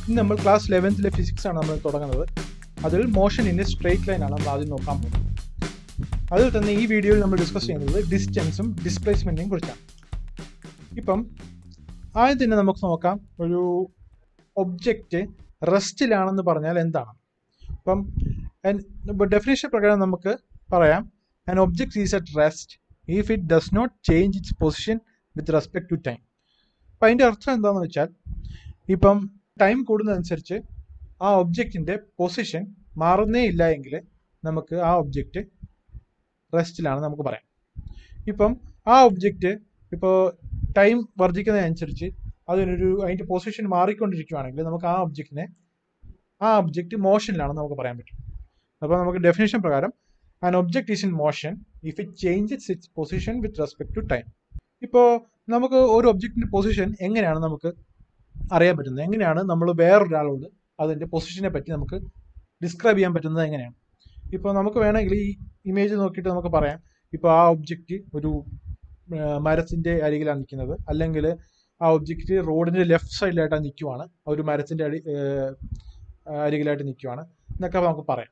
ഇന്ന് നമ്മൾ class ലെവൻത്തിലെ physics ആണ് നമ്മൾ തുടങ്ങുന്നത് അതിൽ motion in a straight line ആണ് നമ്മൾ ആദ്യം നോക്കാൻ പോകുന്നത് അതിൽ തന്നെ ഈ വീഡിയോയിൽ നമ്മൾ ഡിസ്കസ് ചെയ്യുന്നത് ഡിസ്റ്റൻസും ഡിസ്പ്ലേസ്മെൻറ്റിനെയും കുറിച്ചാണ് ഇപ്പം ആദ്യം തന്നെ നമുക്ക് നോക്കാം ഒരു ഒബ്ജക്റ്റ് റെസ്റ്റിലാണെന്ന് പറഞ്ഞാൽ എന്താണ് അപ്പം ഡെഫിനേഷൻ പ്രകാരം നമുക്ക് പറയാം an object is at rest if it does not change its position with respect to time അപ്പം അതിൻ്റെ അർത്ഥം എന്താണെന്ന് വെച്ചാൽ ഇപ്പം ടൈം കൂടുന്നതനുസരിച്ച് ആ ഒബ്ജക്റ്റിൻ്റെ പൊസിഷൻ മാറുന്നേ ഇല്ല എങ്കിൽ നമുക്ക് ആ ഒബ്ജക്റ്റ് റെസ്റ്റിലാണ് നമുക്ക് പറയാം ഇപ്പം ആ ഒബ്ജക്റ്റ് ഇപ്പോൾ ടൈം വർദ്ധിക്കുന്നതനുസരിച്ച് അതിനൊരു അതിൻ്റെ പൊസിഷൻ മാറിക്കൊണ്ടിരിക്കുകയാണെങ്കിൽ നമുക്ക് ആ ഒബ്ജക്റ്റിനെ ആ ഒബ്ജക്റ്റ് മോഷനിലാണെന്ന് നമുക്ക് പറയാൻ പറ്റും അപ്പോൾ നമുക്ക് ഡെഫിനേഷൻ പ്രകാരം an object is in motion if it changes its position with respect to time ഇപ്പോൾ നമുക്ക് ഒരു ഒബ്ജക്റ്റിൻ്റെ പൊസിഷൻ എങ്ങനെയാണ് നമുക്ക് അറിയാൻ പറ്റുന്നത് എങ്ങനെയാണ് നമ്മൾ വേറൊരാളോട് അതിൻ്റെ പൊസിഷനെ പറ്റി നമുക്ക് ഡിസ്ക്രൈബ് ചെയ്യാൻ പറ്റുന്നത് എങ്ങനെയാണ് ഇപ്പോൾ നമുക്ക് വേണമെങ്കിൽ ഈ ഇമേജ് നോക്കിയിട്ട് നമുക്ക് പറയാം ഇപ്പോൾ ആ ഒബ്ജക്റ്റ് ഒരു മരത്തിൻ്റെ അരികിലാണ് നിൽക്കുന്നത് അല്ലെങ്കിൽ ആ ഒബ്ജക്റ്റ് റോഡിൻ്റെ ലെഫ്റ്റ് സൈഡിലായിട്ടാണ് നിൽക്കുവാണ് ഒരു മരത്തിൻ്റെ അടി അരികിലായിട്ട് നിൽക്കുവാണ് എന്നൊക്കെ നമുക്ക് പറയാം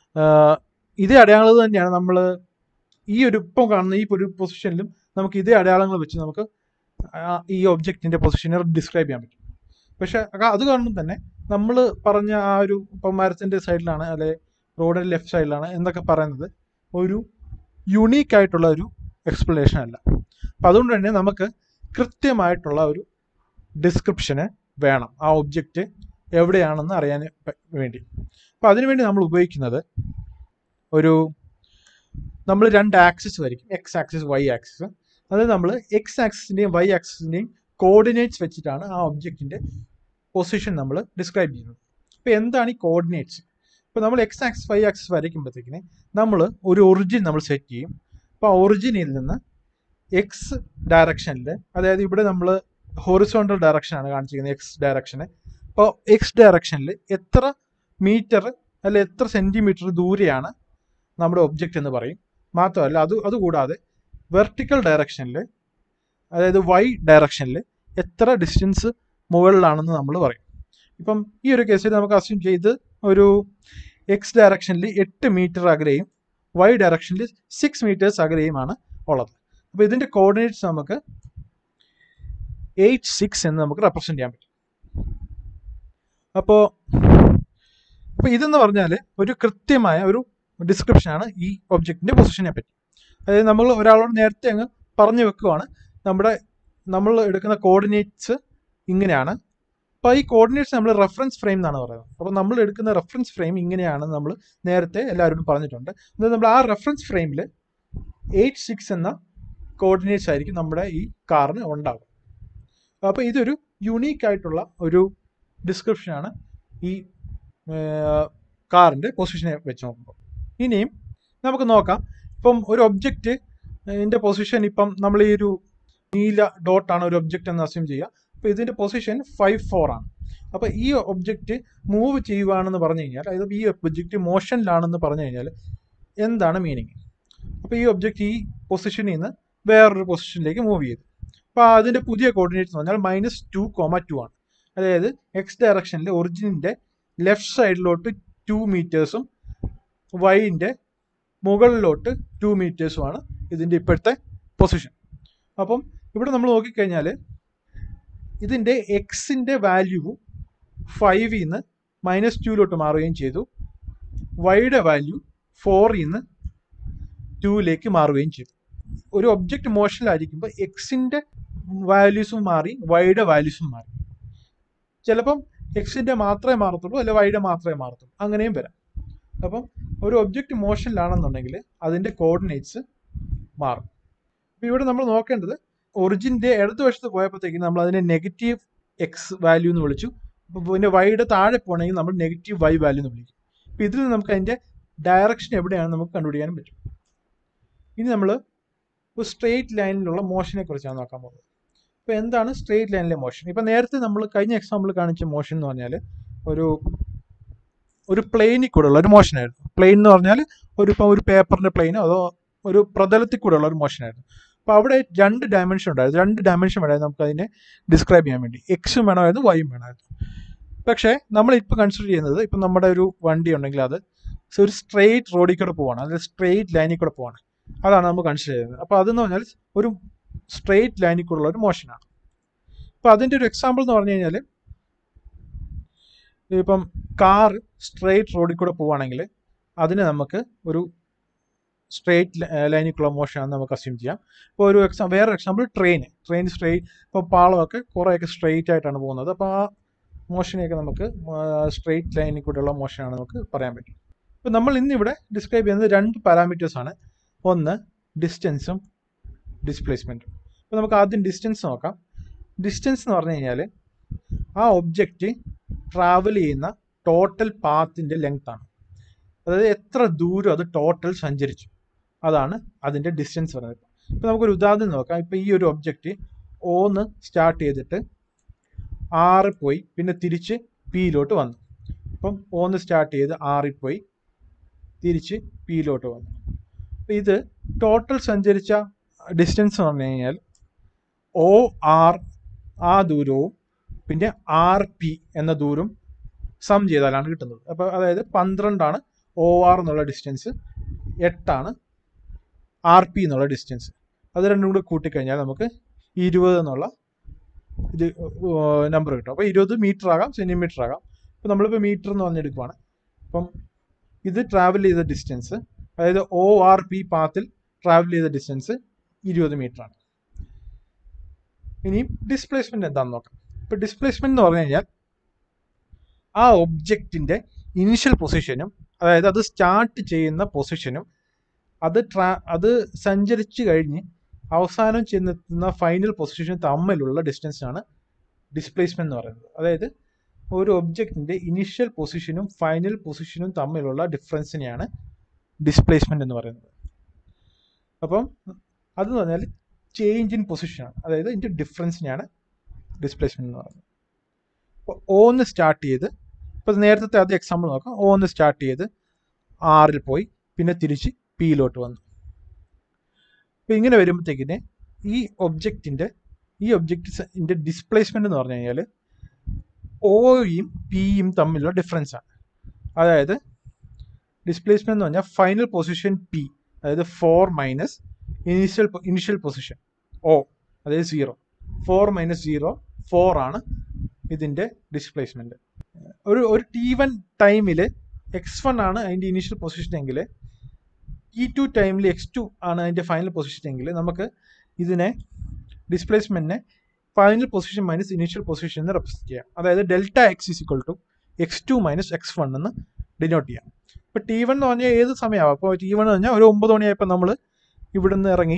ഇതേ അടയാളങ്ങൾ തന്നെയാണ് നമ്മൾ ഈ ഒരു ഇപ്പം കാണുന്ന ഈ ഒരു പൊസിഷനിലും നമുക്ക് ഇതേ അടയാളങ്ങൾ വെച്ച് നമുക്ക് ഈ ഒബ്ജക്റ്റിൻ്റെ പൊസിഷനെ ഡിസ്ക്രൈബ് ചെയ്യാൻ പറ്റും പക്ഷെ അത് കാണുമ്പോൾ തന്നെ നമ്മൾ പറഞ്ഞ ആ ഒരു ഇപ്പം മരത്തിൻ്റെ സൈഡിലാണ് അല്ലെ റോഡിൻ്റെ ലെഫ്റ്റ് സൈഡിലാണ് എന്നൊക്കെ പറയുന്നത് ഒരു യുണീക്ക് ആയിട്ടുള്ള ഒരു എക്സ്പ്ലനേഷൻ അല്ല അപ്പം അതുകൊണ്ട് തന്നെ നമുക്ക് കൃത്യമായിട്ടുള്ള ഒരു ഡിസ്ക്രിപ്ഷന് വേണം ആ ഒബ്ജക്റ്റ് എവിടെയാണെന്ന് അറിയാൻ വേണ്ടി അപ്പം അതിനുവേണ്ടി നമ്മൾ ഉപയോഗിക്കുന്നത് ഒരു നമ്മൾ രണ്ട് ആക്സിസ് വരയ്ക്കും എക്സ് ആക്സിസ് വൈ ആക്സിസ് അത് നമ്മൾ എക്സ് ആക്സിസിൻ്റെയും വൈ ആക്സിസിൻ്റെയും കോർഡിനേറ്റ്സ് വെച്ചിട്ടാണ് ആ ഒബ്ജക്റ്റിൻ്റെ പൊസിഷൻ നമ്മൾ ഡിസ്ക്രൈബ് ചെയ്യുന്നത് ഇപ്പോൾ എന്താണ് ഈ കോർഡിനേറ്റ്സ് ഇപ്പോൾ നമ്മൾ എക്സ് ആക്സിസ് വൈ ആക്സിസ് വരയ്ക്കുമ്പോഴത്തേക്കിന് നമ്മൾ ഒരു ഒറിജിൻ നമ്മൾ സെറ്റ് ചെയ്യും അപ്പോൾ ആ ഒറിജിനിൽ നിന്ന് എക്സ് ഡയറക്ഷനിൽ അതായത് ഇവിടെ നമ്മൾ ഹൊറിസോണ്ടൽ ഡയറക്ഷനാണ് കാണിച്ചിരിക്കുന്നത് എക്സ് ഡയറക്ഷന് അപ്പോൾ എക്സ് ഡയറക്ഷനിൽ എത്ര മീറ്റർ അല്ലെ എത്ര സെൻറ്റിമീറ്റർ ദൂരെയാണ് നമ്മുടെ ഒബ്ജക്റ്റ് എന്ന് പറയും മാത്രമല്ല അത് അതുകൂടാതെ വെർട്ടിക്കൽ ഡയറക്ഷനിൽ അതായത് വൈ ഡയറക്ഷനിൽ എത്ര ഡിസ്റ്റൻസ് മുകളിലാണെന്ന് നമ്മൾ പറയും ഇപ്പം ഈ ഒരു കേസിൽ നമുക്ക് അസ്യൂം ചെയ്ത് ഒരു എക്സ് ഡയറക്ഷനിൽ എട്ട് മീറ്റർ അകലെയും വൈ ഡയറക്ഷനിൽ സിക്സ് മീറ്റേഴ്സ് അകലെയുമാണ് ഉള്ളത് അപ്പോൾ ഇതിൻ്റെ കോർഡിനേറ്റ്സ് നമുക്ക് എയ്റ്റ് സിക്സ് എന്ന് നമുക്ക് റെപ്രസെൻറ്റ് ചെയ്യാൻ പറ്റും അപ്പോൾ അപ്പോൾ ഇതെന്ന് പറഞ്ഞാൽ ഒരു കൃത്യമായ ഒരു ഡിസ്ക്രിപ്ഷനാണ് ഈ ഒബ്ജക്റ്റിൻ്റെ പൊസിഷനെ പറ്റി അതായത് നമ്മൾ ഒരാളോട് നേരത്തെ അങ്ങ് പറഞ്ഞു വെക്കുവാണ് നമ്മുടെ നമ്മൾ എടുക്കുന്ന കോർഡിനേറ്റ്സ് ഇങ്ങനെയാണ് അപ്പോൾ ഈ കോർഡിനേറ്റ്സ് നമ്മൾ റെഫറൻസ് ഫ്രെയിം എന്നാണ് പറയുന്നത് അപ്പോൾ നമ്മൾ എടുക്കുന്ന റെഫറൻസ് ഫ്രെയിം ഇങ്ങനെയാണ് നമ്മൾ നേരത്തെ എല്ലാവരോടും പറഞ്ഞിട്ടുണ്ട് എന്നാൽ നമ്മൾ ആ റെഫറൻസ് ഫ്രെയിമിൽ എയ്റ്റ് സിക്സ് എന്ന കോർഡിനേറ്റ്സ് ആയിരിക്കും നമ്മുടെ ഈ കാറിന് ഉണ്ടാകും അപ്പോൾ ഇതൊരു യുണീക്ക് ആയിട്ടുള്ള ഒരു ഡിസ്ക്രിപ്ഷനാണ് ഈ കാറിൻ്റെ പൊസിഷനെ വെച്ച് നോക്കുമ്പോൾ ഇനിയും നമുക്ക് നോക്കാം ഇപ്പം ഒരു ഒബ്ജക്റ്റ് ഇതിൻ്റെ പൊസിഷൻ ഇപ്പം നമ്മൾ ഈ ഒരു നീല ഡോട്ടാണ് ഒരു ഒബ്ജക്റ്റ് എന്ന് അസ്യൂം ചെയ്യുക അപ്പോൾ ഇതിൻ്റെ പൊസിഷൻ ഫൈവ് ഫോർ ആണ് അപ്പോൾ ഈ ഒബ്ജക്റ്റ് മൂവ് ചെയ്യുവാണെന്ന് പറഞ്ഞു കഴിഞ്ഞാൽ അതായത് ഈ ഒബ്ജക്റ്റ് മോഷനിലാണെന്ന് പറഞ്ഞു കഴിഞ്ഞാൽ എന്താണ് മീനിങ് അപ്പോൾ ഈ ഒബ്ജക്റ്റ് ഈ പൊസിഷനിൽ നിന്ന് വേറൊരു പൊസിഷനിലേക്ക് മൂവ് ചെയ്തു അപ്പോൾ അതിൻ്റെ പുതിയ കോർഡിനേറ്റ്സ് എന്ന് പറഞ്ഞാൽ മൈനസ് ടു കോമ ടു ആണ് അതായത് എക്സ് ഡയറക്ഷനിൽ ഒറിജിനിൻ്റെ ലെഫ്റ്റ് സൈഡിലോട്ട് ടു മീറ്റേഴ്സും വൈൻ്റെ മുകളിലോട്ട് ടു മീറ്റേഴ്സുമാണ് ഇതിൻ്റെ ഇപ്പോഴത്തെ പൊസിഷൻ അപ്പം ഇവിടെ നമ്മൾ നോക്കിക്കഴിഞ്ഞാൽ ഇതിൻ്റെ എക്സിൻ്റെ വാല്യൂ ഫൈവിൽ നിന്ന് മൈനസ് ടുവിലോട്ട് മാറുകയും ചെയ്തു വൈയുടെ വാല്യൂ ഫോറിൽ നിന്ന് ടുവിലേക്ക് മാറുകയും ചെയ്തു ഒരു ഒബ്ജക്റ്റ് മോഷനിലായിരിക്കുമ്പോൾ എക്സിൻ്റെ വാല്യൂസും മാറി വൈയുടെ വാല്യൂസും മാറി ചിലപ്പം എക്സിൻ്റെ മാത്രമേ മാറത്തുള്ളൂ അല്ലെ വൈയുടെ മാത്രമേ മാറത്തുള്ളൂ അങ്ങനെയും വരാം അപ്പം ഒരു ഒബ്ജക്റ്റ് മോഷനിലാണെന്നുണ്ടെങ്കിൽ അതിൻ്റെ കോർഡിനേറ്റ്സ് മാറും അപ്പോൾ ഇവിടെ നമ്മൾ നോക്കേണ്ടത് ഒറിജിൻ്റെ ഇടതുവശത്ത് പോയപ്പോഴത്തേക്ക് നമ്മൾ അതിനെ നെഗറ്റീവ് എക്സ് വാല്യൂ എന്ന് വിളിച്ചു അപ്പോൾ പിന്നെ വൈയുടെ താഴെ പോകണമെങ്കിൽ നമ്മൾ നെഗറ്റീവ് വൈ വാല്യൂ എന്ന് വിളിക്കും അപ്പോൾ ഇതിൽ നമുക്ക് അതിൻ്റെ ഡയറക്ഷൻ എവിടെയാണെന്ന് നമുക്ക് കണ്ടുപിടിക്കാനും പറ്റും ഇനി നമ്മൾ ഒരു സ്ട്രെയിറ്റ് ലൈനിലുള്ള മോഷനെ കുറിച്ചാണ് നോക്കാൻ പോകുന്നത് ഇപ്പോൾ എന്താണ് സ്ട്രെയിറ്റ് ലൈനിലെ മോഷൻ ഇപ്പോൾ നേരത്തെ നമ്മൾ കഴിഞ്ഞ എക്സാമ്പിൾ കാണിച്ച മോഷൻ എന്ന് പറഞ്ഞാൽ ഒരു ഒരു പ്ലെയിനിൽ കൂടെയുള്ള ഒരു മോഷനായിരുന്നു പ്ലെയിൻ എന്ന് പറഞ്ഞാൽ ഒരു ഇപ്പോൾ ഒരു പേപ്പറിൻ്റെ പ്ലെയിനോ അതോ ഒരു പ്രതലത്തിൽ കൂടെയുള്ള ഒരു മോഷനായിരുന്നു അപ്പോൾ അവിടെ രണ്ട് ഡയമെൻഷൻ ഉണ്ടായിരുന്നു രണ്ട് ഡയമെൻഷൻ വേണമായിരുന്നു നമുക്ക് അതിനെ ഡിസ്ക്രൈബ് ചെയ്യാൻ വേണ്ടി എക്സും വേണമായിരുന്നു വൈയും വേണമായിരുന്നു പക്ഷേ നമ്മൾ ഇപ്പോൾ കൺസിഡർ ചെയ്യുന്നത് ഇപ്പം നമ്മുടെ ഒരു വണ്ടി ഉണ്ടെങ്കിൽ അത് ഒരു സ്ട്രെയിറ്റ് റോഡിൽ കൂടെ പോവാണ് അതായത് സ്ട്രെയിറ്റ് ലൈനിൽ കൂടെ പോവാണ് അതാണ് നമ്മൾ കൺസിഡർ ചെയ്യുന്നത് അപ്പോൾ അതെന്ന് പറഞ്ഞാൽ ഒരു സ്ട്രെയിറ്റ് ലൈനിൽ കൂടെയുള്ള ഒരു മോഷനാണ് അപ്പോൾ അതിൻ്റെ ഒരു എക്സാമ്പിൾ എന്ന് പറഞ്ഞു കഴിഞ്ഞാൽ ഇപ്പം കാർ സ്ട്രെയിറ്റ് റോഡിൽ കൂടെ പോവുകയാണെങ്കിൽ അതിന് നമുക്ക് ഒരു സ്ട്രെയിറ്റ് ലൈനിക്കുള്ള മോഷനാണെന്ന് നമുക്ക് അസ്യൂം ചെയ്യാം ഇപ്പോൾ ഒരു എക്സാം വേറെ എക്സാമ്പിൾ ട്രെയിൻ ട്രെയിൻ സ്ട്രെയിറ്റ് ഇപ്പോൾ പാളമൊക്കെ കുറേയൊക്കെ സ്ട്രെയിറ്റ് ആയിട്ടാണ് പോകുന്നത് അപ്പോൾ ആ മോഷനെയൊക്കെ നമുക്ക് സ്ട്രെയിറ്റ് ലൈനിൽ കൂടെയുള്ള മോഷനാണ് നമുക്ക് പറയാൻ പറ്റും ഇപ്പോൾ നമ്മൾ ഇന്നിവിടെ ഡിസ്ക്രൈബ് ചെയ്യുന്നത് രണ്ട് പാരാമീറ്റേഴ്സ് ആണ് ഒന്ന് ഡിസ്റ്റൻസും ഡിസ്പ്ലേസ്മെൻറ്റും അപ്പോൾ നമുക്ക് ആദ്യം ഡിസ്റ്റൻസ് നോക്കാം ഡിസ്റ്റൻസ് എന്ന് പറഞ്ഞു കഴിഞ്ഞാൽ ആ ഒബ്ജക്റ്റ് ട്രാവൽ ചെയ്യുന്ന ടോട്ടൽ പാത്തിൻ്റെ ലെങ്ത് ആണ് അതായത് എത്ര ദൂരം അത് ടോട്ടൽ സഞ്ചരിച്ചു അതാണ് അതിൻ്റെ ഡിസ്റ്റൻസ് പറയുന്നത് ഇപ്പോൾ നമുക്കൊരു ഉദാഹരണം നോക്കാം ഇപ്പോൾ ഈ ഒരു ഒബ്ജക്റ്റ് ഓന്ന് സ്റ്റാർട്ട് ചെയ്തിട്ട് ആറ് പോയി പിന്നെ തിരിച്ച് പിയിലോട്ട് വന്നു അപ്പം ഓന്ന് സ്റ്റാർട്ട് ചെയ്ത് ആറിൽ പോയി തിരിച്ച് പിയിലോട്ട് വന്നു അപ്പം ഇത് ടോട്ടൽ സഞ്ചരിച്ച ഡിസ്റ്റൻസ് എന്ന് പറഞ്ഞു കഴിഞ്ഞാൽ ഒ ആർ ആ ദൂരവും പിന്നെ ആർ പി എന്ന ദൂരം സം ചെയ്താലാണ് കിട്ടുന്നത് അപ്പോൾ അതായത് പന്ത്രണ്ടാണ് ഒ ആർ എന്നുള്ള ഡിസ്റ്റൻസ് എട്ടാണ് ആർ പി എന്നുള്ള ഡിസ്റ്റൻസ് അത് രണ്ടും കൂടി കൂട്ടിക്കഴിഞ്ഞാൽ നമുക്ക് ഇരുപത് എന്നുള്ള ഇത് നമ്പർ കിട്ടും അപ്പോൾ ഇരുപത് മീറ്റർ ആകാം സെൻറ്റിമീറ്റർ ആകാം ഇപ്പോൾ നമ്മളിപ്പോൾ മീറ്റർ എന്ന് പറഞ്ഞെടുക്കുവാണ് അപ്പം ഇത് ട്രാവൽ ചെയ്ത ഡിസ്റ്റൻസ് അതായത് ഒ ആർ പി പാത്തിൽ ട്രാവൽ ചെയ്ത ഡിസ്റ്റൻസ് ഇരുപത് മീറ്റർ ആണ് ഇനിയും ഡിസ്പ്ലേസ്മെന്റ് എന്താണെന്ന് നോക്കാം ഇപ്പൊ ഡിസ്പ്ലേസ്മെന്റ് എന്ന് പറഞ്ഞു കഴിഞ്ഞാൽ ആ ഒബ്ജക്റ്റിന്റെ ഇനിഷ്യൽ പൊസിഷനും അതായത് അത് സ്റ്റാർട്ട് ചെയ്യുന്ന പൊസിഷനും അത് ട്രാ അത് സഞ്ചരിച്ചു കഴിഞ്ഞ് അവസാനം ചെന്നെത്തുന്ന ഫൈനൽ പൊസിഷൻ തമ്മിലുള്ള ഡിസ്റ്റൻസാണ് ഡിസ്പ്ലേസ്മെന്റ് എന്ന് പറയുന്നത് അതായത് ഒരു ഒബ്ജക്റ്റിന്റെ ഇനിഷ്യൽ പൊസിഷനും ഫൈനൽ പൊസിഷനും തമ്മിലുള്ള ഡിഫറൻസിനെയാണ് ഡിസ്പ്ലേസ്മെന്റ് എന്ന് പറയുന്നത് അപ്പം അതെന്ന് പറഞ്ഞാൽ ചേഞ്ച് ഇൻ പൊസിഷനാണ് അതായത് ഇതിൻ്റെ ഡിഫറൻസിനെയാണ് ഡിസ്പ്ലേസ്മെന്റ് എന്ന് പറയുന്നത് അപ്പോൾ ഓന്ന് സ്റ്റാർട്ട് ചെയ്ത് ഇപ്പോൾ നേരത്തെ ആദ്യം എക്സാമ്പിൾ നോക്കാം ഓന്ന് സ്റ്റാർട്ട് ചെയ്ത് ആറിൽ പോയി പിന്നെ തിരിച്ച് പിയിലോട്ട് വന്നു അപ്പോൾ ഇങ്ങനെ വരുമ്പോഴത്തേക്കിന് ഈ ഒബ്ജക്റ്റിൻ്റെ ഈ ഒബ്ജക്റ്റിൻ്റെ ഡിസ്പ്ലേസ്മെന്റ് എന്ന് പറഞ്ഞു കഴിഞ്ഞാൽ ഒയും പിയും തമ്മിലുള്ള ഡിഫറൻസ് ആണ് അതായത് ഡിസ്പ്ലേസ്മെന്റ് എന്ന് പറഞ്ഞാൽ ഫൈനൽ പൊസിഷൻ പി അതായത് four minus initial initial position O അതായത് zero four minus zero four ആണ് ഇതിൻ്റെ ഡിസ്പ്ലേസ്മെന്റ് ഒരു ഒരു ടി വൺ ടൈമിൽ എക്സ് വൺ ആണ് അതിൻ്റെ ഇനീഷ്യൽ പൊസിഷൻ എങ്കിൽ ടി ടു ടൈമിൽ എക്സ് ടു ആണ് അതിൻ്റെ ഫൈനൽ പൊസിഷൻ എങ്കിൽ നമുക്ക് ഇതിനെ ഡിസ്പ്ലേസ്മെന്റിനെ final position minus initial position എന്ന് റെപ്രസെന്റ് ചെയ്യാം അതായത് delta X is equal to X two minus X one എന്ന് ഡിനോട്ട് ചെയ്യാം ഇപ്പോൾ ടി വൺ എന്ന് പറഞ്ഞാൽ ഏത് സമയമാവും അപ്പോൾ ടി വൺ എന്ന് പറഞ്ഞാൽ ഒരു ഒമ്പത് മണിയായപ്പോൾ നമ്മൾ ഇവിടുന്ന് ഇറങ്ങി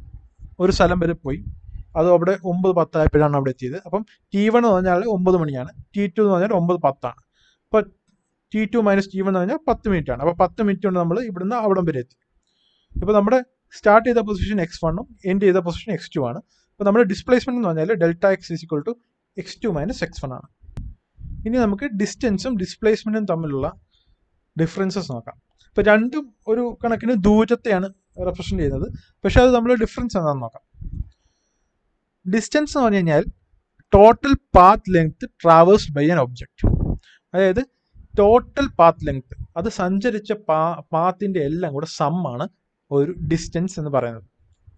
ഒരു സ്ഥലം വരെ പോയി അത് അവിടെ ഒമ്പത് പത്തായപ്പോഴാണ് അവിടെ എത്തിയത് അപ്പം ടി വൺ എന്ന് പറഞ്ഞാൽ ഒമ്പത് മണിയാണ് ടി ടു എന്ന് പറഞ്ഞാൽ ഒമ്പത് പത്താണ് അപ്പോൾ T two minus T one എന്ന് പറഞ്ഞാൽ പത്ത് മിനിറ്റ് ആണ് അപ്പോൾ പത്ത് മിനിറ്റ് കൊണ്ട് നമ്മൾ ഇവിടുന്ന് അവിടം വരെ എത്തി ഇപ്പോൾ നമ്മുടെ സ്റ്റാർട്ട് ചെയ്ത പൊസിഷൻ എക്സ് വണ്ണും എൻഡ് ചെയ്ത പൊസിഷൻ എക്സ് ടു ആണ് അപ്പോൾ നമ്മുടെ ഡിസ്പ്ലേസ്മെന്റ് എന്ന് പറഞ്ഞാൽ delta X is equal to X two minus X one ആണ് ഇനി നമുക്ക് ഡിസ്റ്റൻസും ഡിസ്പ്ലേസ്മെന്റും തമ്മിലുള്ള ഡിഫറൻസസ് നോക്കാം ഇപ്പോൾ രണ്ടും ഒരു കണക്കിന് ദൂരത്തെയാണ് റെപ്രസെന്റ് ചെയ്യുന്നത് പക്ഷെ അത് നമ്മൾ ഡിഫറൻസ് എന്താണെന്ന് നോക്കാം ഡിസ്റ്റൻസ് എന്ന് പറഞ്ഞു കഴിഞ്ഞാൽ total path length traversed by an object അതായത് ടോട്ടൽ പാത്ത് ലെങ്ത് അത് സഞ്ചരിച്ച പാ പാത്തിന്റെ എല്ലാം കൂടെ സമ്മാണ് ഒരു ഡിസ്റ്റൻസ് എന്ന് പറയുന്നത്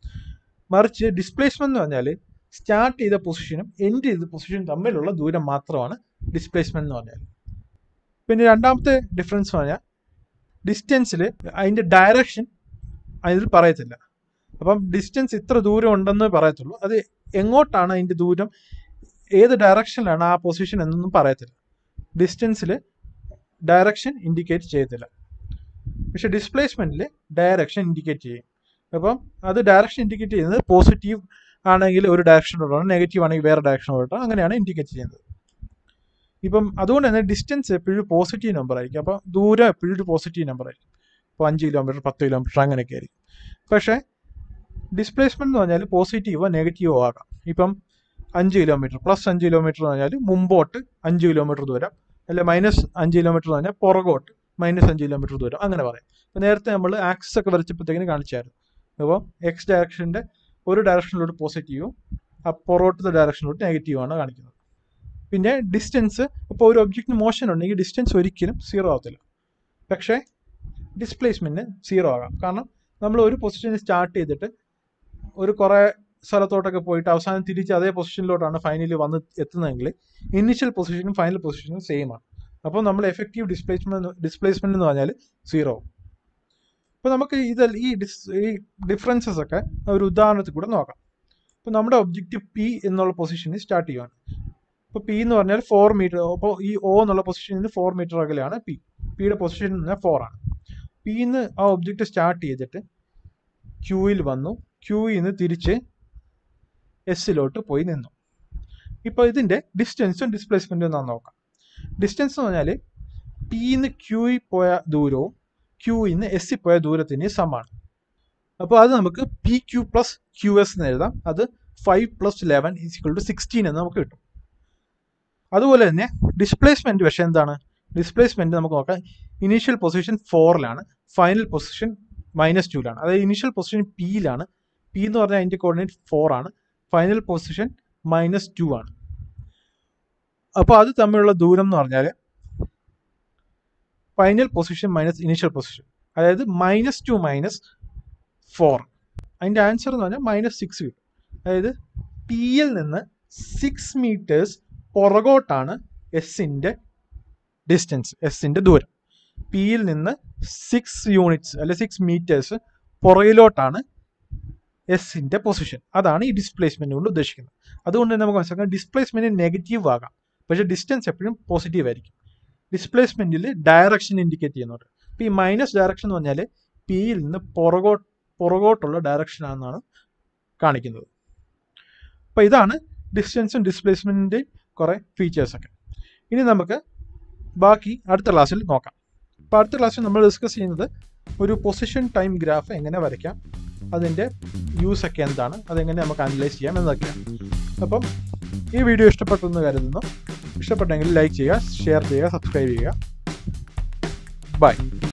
മറിച്ച് ഡിസ്പ്ലേസ്മെന്റ് എന്ന് പറഞ്ഞാൽ സ്റ്റാർട്ട് ചെയ്ത പൊസിഷനും എൻഡ് ചെയ്ത പൊസിഷനും തമ്മിലുള്ള ദൂരം മാത്രമാണ് ഡിസ്പ്ലേസ്മെന്റ് എന്ന് പറഞ്ഞാൽ പിന്നെ രണ്ടാമത്തെ ഡിഫറൻസ് പറഞ്ഞാൽ ഡിസ്റ്റൻസിൽ അതിൻ്റെ ഡയറക്ഷൻ അതിൽ പറയത്തില്ല അപ്പം ഡിസ്റ്റൻസ് ഇത്ര ദൂരം ഉണ്ടെന്ന് പറയത്തുള്ളൂ അത് എങ്ങോട്ടാണ് അതിൻ്റെ ദൂരം ഏത് ഡയറക്ഷനിലാണ് ആ പൊസിഷൻ എന്നൊന്നും പറയത്തില്ല ഡിസ്റ്റൻസിൽ ഡയറക്ഷൻ ഇൻഡിക്കേറ്റ് ചെയ്യത്തില്ല പക്ഷെ ഡിസ്പ്ലേസ്മെന്റിൽ ഡയറക്ഷൻ ഇൻഡിക്കേറ്റ് ചെയ്യും അപ്പം അത് ഡയറക്ഷൻ ഇൻഡിക്കേറ്റ് ചെയ്യുന്നത് പോസിറ്റീവ് ആണെങ്കിൽ ഒരു ഡയറക്ഷനിലോട്ടാണ് നെഗറ്റീവ് ആണെങ്കിൽ വേറെ ഡയറക്ഷനിലോട്ടാണ് അങ്ങനെയാണ് ഇൻഡിക്കേറ്റ് ചെയ്യുന്നത് ഇപ്പം അതുകൊണ്ട് തന്നെ ഡിസ്റ്റൻസ് എപ്പോഴും പോസിറ്റീവ് നമ്പർ ആയിരിക്കും അപ്പോൾ ദൂരം എപ്പോഴും ഒരു പോസിറ്റീവ് നമ്പർ ആയിരിക്കും ഇപ്പോൾ അഞ്ച് കിലോമീറ്റർ പത്ത് കിലോമീറ്റർ അങ്ങനെയൊക്കെ ആയിരിക്കും പക്ഷേ ഡിസ്പ്ലേസ്മെന്റ് എന്ന് പറഞ്ഞാൽ പോസിറ്റീവോ നെഗറ്റീവോ ആകാം ഇപ്പം അഞ്ച് കിലോമീറ്റർ പ്ലസ് അഞ്ച് കിലോമീറ്റർ എന്ന് പറഞ്ഞാൽ മുമ്പോട്ട് അഞ്ച് കിലോമീറ്റർ ദൂരം അല്ലെ മൈനസ് അഞ്ച് കിലോമീറ്റർ എന്ന് പറഞ്ഞാൽ പുറകോട്ട് മൈനസ് അഞ്ച് കിലോമീറ്റർ ദൂരം അങ്ങനെ പറയാം അപ്പോൾ നേരത്തെ നമ്മൾ ആക്സസ് ഒക്കെ വരച്ചപ്പോഴത്തേക്കിന് കാണിച്ചായിരുന്നു അപ്പോൾ എക്സ് ഡയറക്ഷൻ്റെ ഒരു ഡയറക്ഷനിലോട്ട് പോസിറ്റീവും ആ പുറകോട്ടത്തെ ഡയറക്ഷനിലോട്ട് നെഗറ്റീവാണ് കാണിക്കുന്നത് പിന്നെ ഡിസ്റ്റൻസ് ഇപ്പോൾ ഒരു ഒബ്ജക്റ്റിന് മോഷൻ ഉണ്ടെങ്കിൽ ഡിസ്റ്റൻസ് ഒരിക്കലും സീറോ ആവത്തില്ല പക്ഷേ ഡിസ്പ്ലേസ്മെൻറ്റ് സീറോ ആകാം കാരണം നമ്മൾ ഒരു പൊസിഷനിൽ സ്റ്റാർട്ട് ചെയ്തിട്ട് ഒരു കുറേ സ്ഥലത്തോട്ടൊക്കെ പോയിട്ട് അവസാനം തിരിച്ച് അതേ പൊസിഷനിലോട്ടാണ് ഫൈനലി വന്ന് എത്തുന്നതെങ്കിൽ ഇനിഷ്യൽ പൊസിഷനും ഫൈനൽ പൊസിഷനും സെയിം ആണ് അപ്പോൾ നമ്മൾ എഫക്റ്റീവ് ഡിസ്പ്ലേസ്മെന്റ് ഡിസ്പ്ലേസ്മെന്റ് എന്ന് പറഞ്ഞാൽ സീറോ അപ്പോൾ നമുക്ക് ഇത് ഈ ഡിസ് ഈ ഡിഫറൻസസ് ഒക്കെ ഒരു ഉദാഹരണത്തിൽ കൂടെ നോക്കാം അപ്പോൾ നമ്മുടെ ഒബ്ജക്റ്റ് പി എന്നുള്ള പൊസിഷനിൽ സ്റ്റാർട്ട് ചെയ്യുവാണ് ഇപ്പോൾ പി എന്ന് പറഞ്ഞാൽ ഫോർ മീറ്റർ അപ്പോൾ ഈ ഒ എന്നുള്ള പൊസിഷനിൽ നിന്ന് ഫോർ മീറ്റർ അകലെയാണ് പി പിയുടെ പൊസിഷൻ എന്ന് പറഞ്ഞാൽ ഫോർ ആണ് പിന്ന് ആ ഒബ്ജക്റ്റ് സ്റ്റാർട്ട് ചെയ്തിട്ട് ക്യൂയിൽ വന്നു ക്യൂയിൽ നിന്ന് തിരിച്ച് എസ്സിലോട്ട് പോയി നിന്നു ഇപ്പോൾ ഇതിൻ്റെ ഡിസ്റ്റൻസും ഡിസ്പ്ലേസ്മെൻറ്റും നാം നോക്കാം ഡിസ്റ്റൻസ് എന്ന് പറഞ്ഞാൽ പിന്ന് ക്യൂയിൽ പോയ ദൂരവും ക്യൂയിൽ നിന്ന് എസ്സിൽ പോയ ദൂരത്തിന് സമാണ് അപ്പോൾ അത് നമുക്ക് P Q plus Q S എന്ന് എഴുതാം അത് five plus eleven equal to sixteen എന്ന് നമുക്ക് കിട്ടും അതുപോലെ തന്നെ ഡിസ്പ്ലേസ്മെൻറ്റ് പക്ഷേ എന്താണ് ഡിസ്പ്ലേസ്മെൻറ്റ് നമുക്ക് നോക്കാം ഇനീഷ്യൽ പൊസിഷൻ ഫോറിലാണ് ഫൈനൽ പൊസിഷൻ മൈനസ് ടുവിലാണ് അതായത് ഇനീഷ്യൽ പൊസിഷൻ പിയിലാണ് പി എന്ന് പറഞ്ഞാൽ അതിൻ്റെ കോർഡിനേറ്റ് ഫോർ ആണ് ഫൈനൽ പൊസിഷൻ മൈനസ് ടു ആണ് അപ്പോൾ അത് തമ്മിലുള്ള ദൂരം എന്ന് പറഞ്ഞാൽ final position minus initial position അതായത് മൈനസ് ടു മൈനസ് ഫോർ അതിൻ്റെ ആൻസർ എന്ന് പറഞ്ഞാൽ മൈനസ് സിക്സ് കിട്ടും അതായത് പിയിൽ നിന്ന് സിക്സ് മീറ്റേഴ്സ് പുറകോട്ടാണ് എസിൻ്റെ ഡിസ്റ്റൻസ് എസിൻ്റെ ദൂരം പിയിൽ നിന്ന് സിക്സ് യൂണിറ്റ്സ് അല്ലെ സിക്സ് മീറ്റേഴ്സ് പുറകിലോട്ടാണ് എസിൻ്റെ പൊസിഷൻ അതാണ് ഈ ഡിസ്പ്ലേസ്മെന്റ് കൊണ്ട് ഉദ്ദേശിക്കുന്നത് അതുകൊണ്ട് തന്നെ നമുക്ക് മനസ്സിലാക്കാം ഡിസ്പ്ലേസ്മെന്റ് നെഗറ്റീവ് ആകാം പക്ഷേ ഡിസ്റ്റൻസ് എപ്പോഴും പോസിറ്റീവ് ആയിരിക്കും ഡിസ്പ്ലേസ്മെന്റിൽ ഡയറക്ഷൻ ഇൻഡിക്കേറ്റ് ചെയ്യുന്നുണ്ട് ഇപ്പോൾ ഈ മൈനസ് ഡയറക്ഷൻ എന്ന് പറഞ്ഞാൽ പിയിൽ നിന്ന് പുറകോ പുറകോട്ടുള്ള ഡയറക്ഷൻ ആണെന്നാണ് കാണിക്കുന്നത് അപ്പോൾ ഇതാണ് ഡിസ്റ്റൻസും ഡിസ്പ്ലേസ്മെന്റിൻ്റെ കുറേ ഫീച്ചേഴ്സൊക്കെ ഇനി നമുക്ക് ബാക്കി അടുത്ത ക്ലാസ്സിൽ നോക്കാം അപ്പോൾ അടുത്ത ക്ലാസ്സിൽ നമ്മൾ ഡിസ്കസ് ചെയ്യുന്നത് ഒരു പൊസിഷൻ ടൈം ഗ്രാഫ് എങ്ങനെ വരയ്ക്കാം അതിൻ്റെ യൂസ് ഒക്കെ എന്താണ് അതെങ്ങനെ നമുക്ക് അനലൈസ് ചെയ്യാം എന്നതൊക്കെയാണ് അപ്പം ഈ വീഡിയോ ഇഷ്ടപ്പെട്ടു എന്ന് കരുതുന്നു ഇഷ്ടപ്പെട്ടെങ്കിൽ ലൈക്ക് ചെയ്യുക ഷെയർ ചെയ്യുക സബ്സ്ക്രൈബ് ചെയ്യുക ബൈ